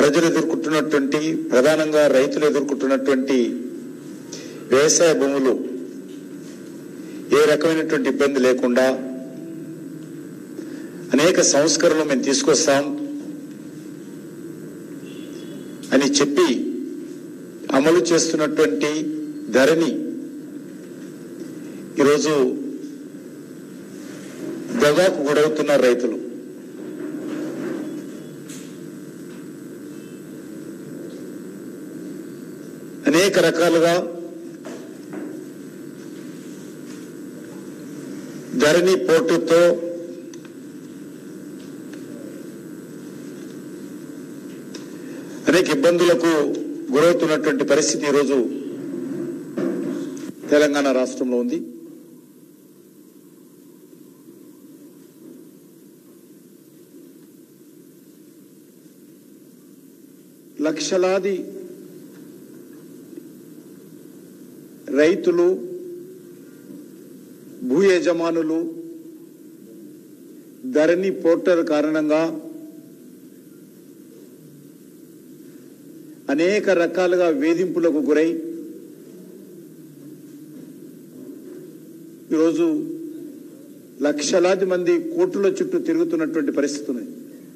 ప్రజలు ఎదుర్కొంటున్నటువంటి ప్రధానంగా రైతులు ఎదుర్కొంటున్నటువంటి వ్యవసాయ భూములు ఏ రకమైనటువంటి ఇబ్బంది లేకుండా అనేక సంస్కరణలు మేము తీసుకొస్తాం అని చెప్పి అమలు చేస్తున్నటువంటి ధరని ఈరోజు దగాకు గురవుతున్నారు రైతులు అనేక రకాలుగా ధరణి పోర్టుతో అనేక ఇబ్బందులకు గురవుతున్నటువంటి పరిస్థితి ఈరోజు తెలంగాణ రాష్ట్రంలో ఉంది లక్షలాది రైతులు భూ యజమానులు ధరణి పోర్టల్ కారణంగా అనేక రకాలుగా వేధింపులకు గురై ఈరోజు లక్షలాది మంది కోర్టుల చుట్టూ తిరుగుతున్నటువంటి పరిస్థితి ఉంది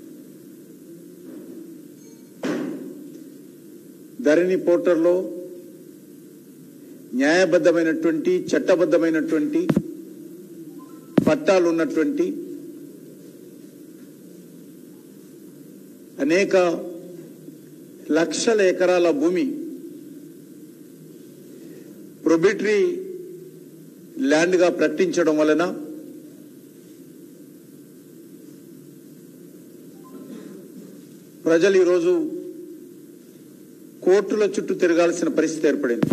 ధరణి పోర్టల్లో న్యాయబద్ధమైనటువంటి చట్టబద్ధమైనటువంటి పట్టాలు ఉన్నటువంటి అనేక లక్షల ఎకరాల భూమి ప్రొబిటరీ ల్యాండ్గా ప్రకటించడం వలన ప్రజలు ఈరోజు కోర్టుల చుట్టూ తిరగాల్సిన పరిస్థితి ఏర్పడింది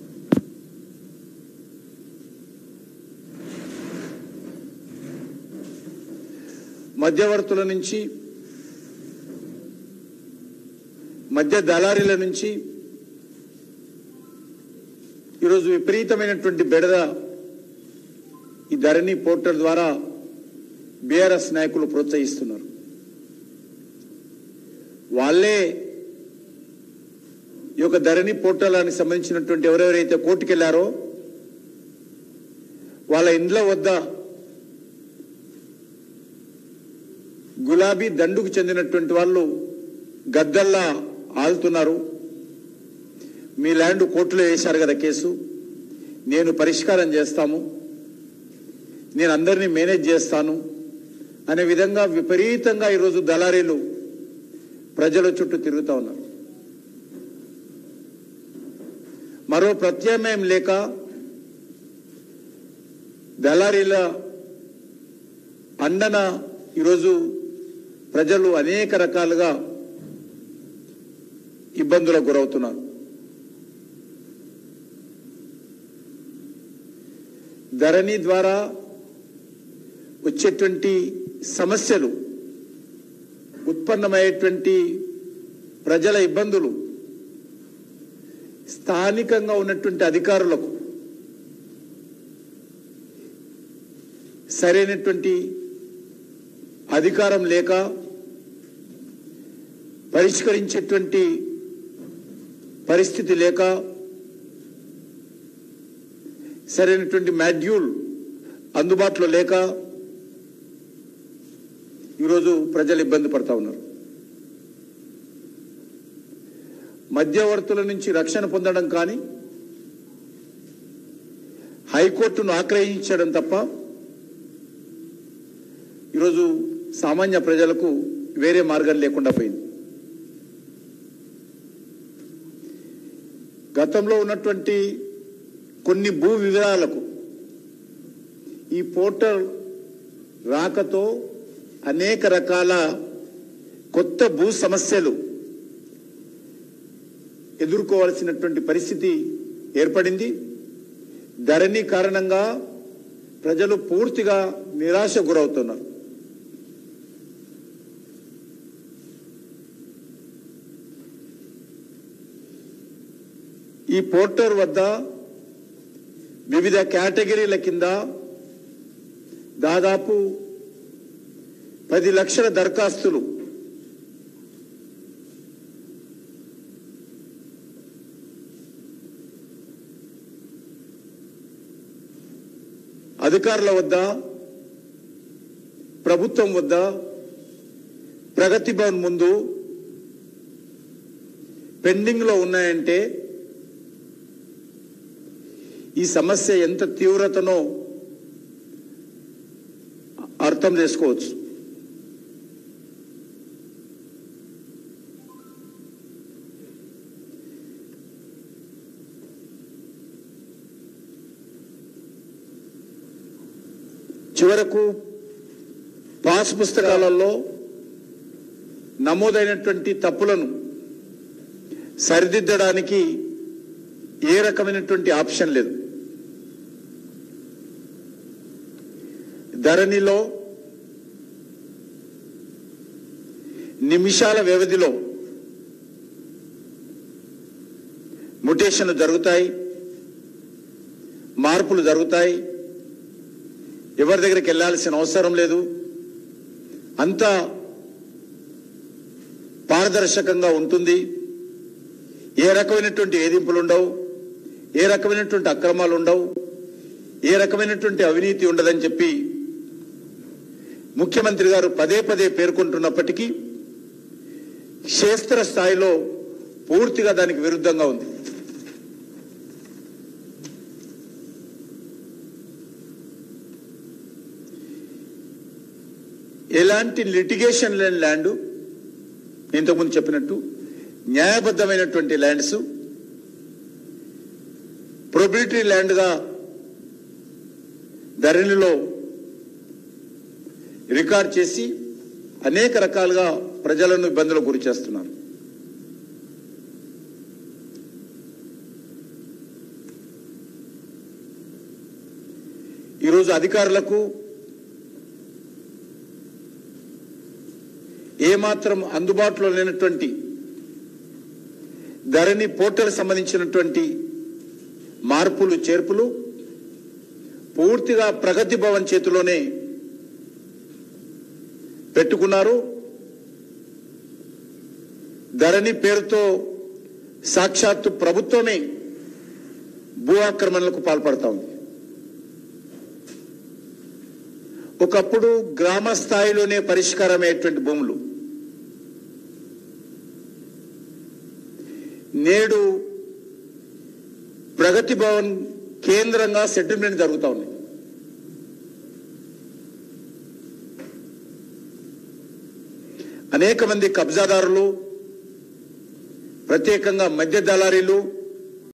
మధ్యవర్తుల నుంచి మధ్య దళారీల నుంచి ఈరోజు విపరీతమైనటువంటి బెడద ఈ ధరణి పోర్టల్ ద్వారా బీఆర్ఎస్ నాయకులు ప్రోత్సహిస్తున్నారు వాళ్ళే ఈ యొక్క ధరణి పోర్టలానికి సంబంధించినటువంటి ఎవరెవరైతే కోర్టుకెళ్లారో వాళ్ళ ఇండ్ల వద్ద గులాబీ దండుకు చెందినటువంటి వాళ్ళు గద్దల్లా ఆలుతున్నారు మీ ల్యాండ్ కోర్టులో వేశారు కదా కేసు నేను పరిష్కారం చేస్తాము నేను అందరినీ మేనేజ్ చేస్తాను అనే విధంగా విపరీతంగా ఈరోజు దళారీలు ప్రజల చుట్టూ తిరుగుతూ ఉన్నారు మరో ప్రత్యామ్నాయం లేక దళారీల అండన ఈరోజు ప్రజలు అనేక రకాలుగా ఇబ్బందులకు గురవుతున్నారు ధరణి ద్వారా వచ్చేటువంటి సమస్యలు ఉత్పన్నమయ్యేటువంటి ప్రజల ఇబ్బందులు స్థానికంగా ఉన్నటువంటి అధికారులకు సరైనటువంటి అధికారం లేక పరిష్కరించేటువంటి పరిస్థితి లేక సరైనటువంటి మాడ్యూల్ అందుబాటులో లేక ఈరోజు ప్రజలు ఇబ్బంది పడతా ఉన్నారు మధ్యవర్తుల నుంచి రక్షణ పొందడం కానీ హైకోర్టును ఆశ్రయించడం తప్ప ఈరోజు సామాన్య ప్రజలకు వేరే మార్గం లేకుండా పోయింది గతంలో ఉన్నటువంటి కొన్ని భూ వివరాలకు ఈ పోర్టల్ రాకతో అనేక రకాల కొత్త భూ సమస్యలు ఎదుర్కోవాల్సినటువంటి పరిస్థితి ఏర్పడింది ధరణి కారణంగా ప్రజలు పూర్తిగా నిరాశ గురవుతున్నారు ఈ పోర్టల్ వద్ద వివిధ కేటగిరీల కింద దాదాపు పది లక్షల దరఖాస్తులు అధికారుల వద్ద ప్రభుత్వం వద్ద ప్రగతి భవన్ ముందు పెండింగ్ లో ఉన్నాయంటే ఈ సమస్య ఎంత తీవ్రతనో అర్థం చేసుకోవచ్చు చివరకు పాస్ పుస్తకాలలో నమోదైనటువంటి తప్పులను సరిదిద్దడానికి ఏ రకమైనటువంటి ఆప్షన్ లేదు ధరణిలో నిమిషాల వ్యవధిలో ముటేషన్లు జరుగుతాయి మార్పులు జరుగుతాయి ఎవరి దగ్గరికి వెళ్ళాల్సిన అవసరం లేదు అంతా పారదర్శకంగా ఉంటుంది ఏ రకమైనటువంటి వేధింపులు ఉండవు ఏ రకమైనటువంటి అక్రమాలు ఉండవు ఏ రకమైనటువంటి అవినీతి ఉండదని చెప్పి ముఖ్యమంత్రి గారు పదే పదే పేర్కొంటున్నప్పటికీ క్షేత్ర స్థాయిలో పూర్తిగా దానికి విరుద్ధంగా ఉంది ఎలాంటి లిటిగేషన్ లేని ల్యాండ్ ఇంతకుముందు చెప్పినట్టు న్యాయబద్ధమైనటువంటి ల్యాండ్స్ ప్రొబిలిటరీ ల్యాండ్గా ధరణిలో రికార్డ్ చేసి అనేక రకాలుగా ప్రజలను ఇబ్బందులకు గురి చేస్తున్నారు ఈరోజు అధికారులకు ఏమాత్రం అందుబాటులో లేనటువంటి ధరణి పోర్టల్ సంబంధించినటువంటి మార్పులు చేర్పులు పూర్తిగా ప్రగతి భవన్ చేతిలోనే పెట్టుకున్నారు ధరణి పేరుతో సాక్షాత్తు ప్రభుత్వమే భూ ఆక్రమణలకు పాల్పడతా ఉంది ఒకప్పుడు గ్రామ స్థాయిలోనే పరిష్కారమయ్యేటువంటి భూములు నేడు ప్రగతి భవన్ కేంద్రంగా సెటిల్మెంట్ జరుగుతూ ఉంది అనేక మంది కబ్జాదారులు ప్రత్యేకంగా మధ్య దళారీలు